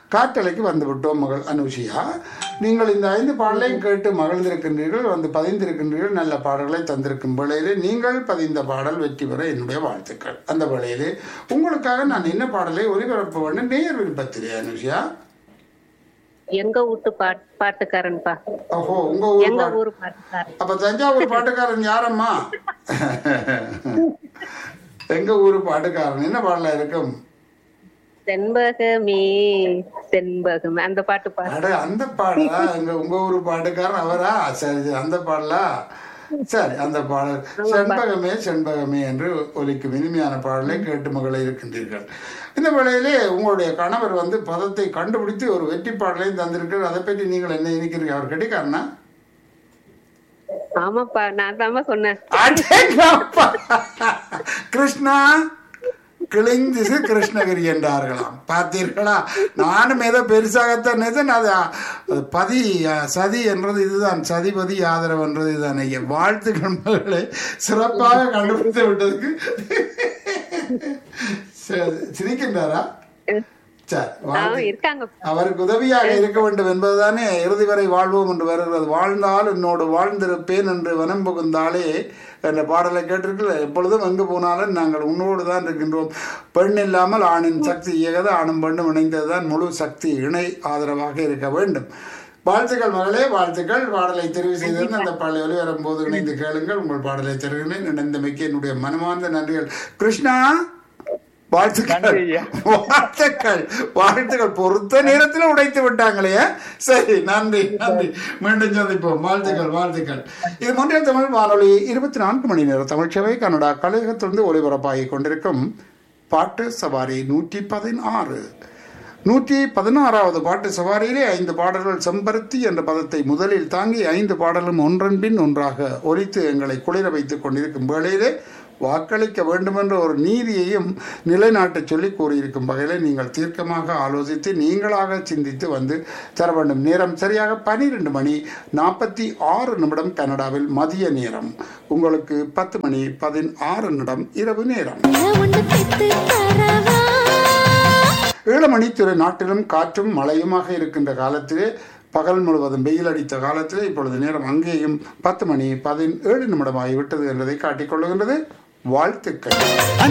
காற்றலைக்கு வந்து விட்டோம் மகள் அனுஷியா நீங்கள் இந்த ஐந்து பாடலையும் கேட்டு மகிழ்ந்திருக்கின்றீர்கள் வந்து பதிந்திருக்கின்றீர்கள் நல்ல பாடல்களை தந்திருக்கும் வேளையிலே நீங்கள் பதிந்த பாடல் வெற்றி பெற என்னுடைய வாழ்த்துக்கள் அந்த வேளையிலே உங்களுக்காக நான் என்ன பாடலை ஒளிபரப்ப வேண்டும் நேர் விருப்பத்திலே அனுஷியா எங்க வீட்டு பாட் பாட்டுக்காரன்பா ஓஹோ உங்க ஊர் எங்க பாட்டு ஊரு பாட்டுக்காரன் அப்ப தஞ்சாவூர் பாட்டுக்காரன் யாரம்மா எங்க ஊரு பாட்டுக்காரன் என்ன பாடல இருக்கும் செண்பகமே செண்பகமே அந்த பாட்டு பாடு அட அந்த பாடலா எங்க உங்க ஊரு பாட்டுக்காரன் அவரா சரி சரி அந்த பாடலா சரி அந்த பாடல் செண்பகமே செண்பகமே என்று ஒலிக்கும் இனிமையான பாடலை கேட்டு மகளை இருக்கின்றீர்கள் இந்த வேளையிலே உங்களுடைய கணவர் வந்து பதத்தை கண்டுபிடித்து ஒரு வெற்றி பாடலையும் தந்திருக்கிறார் அதை பற்றி நீங்கள் என்ன நினைக்கிறீங்க அவர் கெட்டிக்காரனா ஆமாப்பா நான் தாமா சொன்னேன் அடேங்கப்பா. கிருஷ்ணா கிழிஞ்சிசு கிருஷ்ணகிரி என்றார்களாம் பார்த்தீர்களா நானும் ஏதோ பெருசாகத்தான் நினைத்தேன் அது அது பதி அஹ், சதி என்றது இதுதான் சதிபதி ஆதரவு என்றது இதுதான் ஐயா வாழ்த்துக்கள் மகளே சிறப்பாக கண்டுபிடித்து விட்டதுக்கு சரி, சிரிக்கின்றாரா சரி வாழ்த்து அவன் இருக்காங்க அவருக்கு உதவியாக இருக்க வேண்டும் என்பதுதானே இறுதி வரை வாழ்வோம் என்று வருகிறது வாழ்ந்தால் என்னோடு வாழ்ந்திருப்பேன் என்று வனம் புகுந்தாலே என்ற பாடலை கேட்டிருக்கல எப்பொழுதும் எங்கு போனாலும் நாங்கள் உன்னோடு தான் இருக்கின்றோம் பெண் இல்லாமல் ஆணின் சக்தி இயக்கது ஆணும் பெண்ணும் இணைந்ததுதான் முழு சக்தி இணை ஆதரவாக இருக்க வேண்டும் வாழ்த்துக்கள் மகளே வாழ்த்துக்கள் பாடலை தெரிவு செய்திருந்து அந்த பாடலை ஒளிவரும் போது இணைந்து கேளுங்கள் உங்கள் பாடலை தருகிறேன் இணைந்தமைக்கு என்னுடைய மனமார்ந்த நன்றிகள் கிருஷ்ணா வாழ்த்துக்கள் நன்றி ஐயா. வாழ்த்துக்கள் வாழ்த்துக்கள் பொறுத்த நேரத்தில் உடைத்து விட்டாங்களே சரி நன்றி நன்றி மீண்டும் சந்திப்போம் வாழ்த்துக்கள் வாழ்த்துக்கள் இது மொன்றியல் தமிழ் வானொலி இருபத்தி நான்கு மணி நேர தமிழ்ச்சவை கனடா கலையகத்திலிருந்து ஒளிபரப்பாகிக் கொண்டிருக்கும் பாட்டு சவாரி நூற்றி பதினாறு நூற்றி பதினாறாவது பாட்டு சவாரியிலே ஐந்து பாடல்கள் செம்பருத்தி என்ற பதத்தை முதலில் தாங்கி ஐந்து பாடலும் ஒன்றன் பின் ஒன்றாக ஒலித்து எங்களை குளிர வைத்துக் கொண்டிருக்கும் வேளையிலே வாக்களிக்க வேண்டுமென்ற ஒரு நீதியையும் நிலைநாட்டச் சொல்லி கூறியிருக்கும் வகையில் நீங்கள் தீர்க்கமாக ஆலோசித்து நீங்களாக சிந்தித்து வந்து தர வேண்டும் நேரம் சரியாக பனிரெண்டு மணி நாற்பத்தி ஆறு நிமிடம் கனடாவில் மதிய நேரம் உங்களுக்கு பத்து மணி பதினாறு நிமிடம் இரவு நேரம் ஒன்று பெத்து தரவா ஏழுமணி திரு நாட்டிலும் காற்றும் மழையுமாக இருக்கின்ற காலத்திலே பகல் முழுவதும் வெயில் அடித்த காலத்திலே இப்பொழுது நேரம் அங்கேயும் பத்து மணி பதினேழு நிமிடம் ஆகிவிட்டது என்பதை காட்டிக் கொள்ளுகின்றது வாழ்த்துக்கள்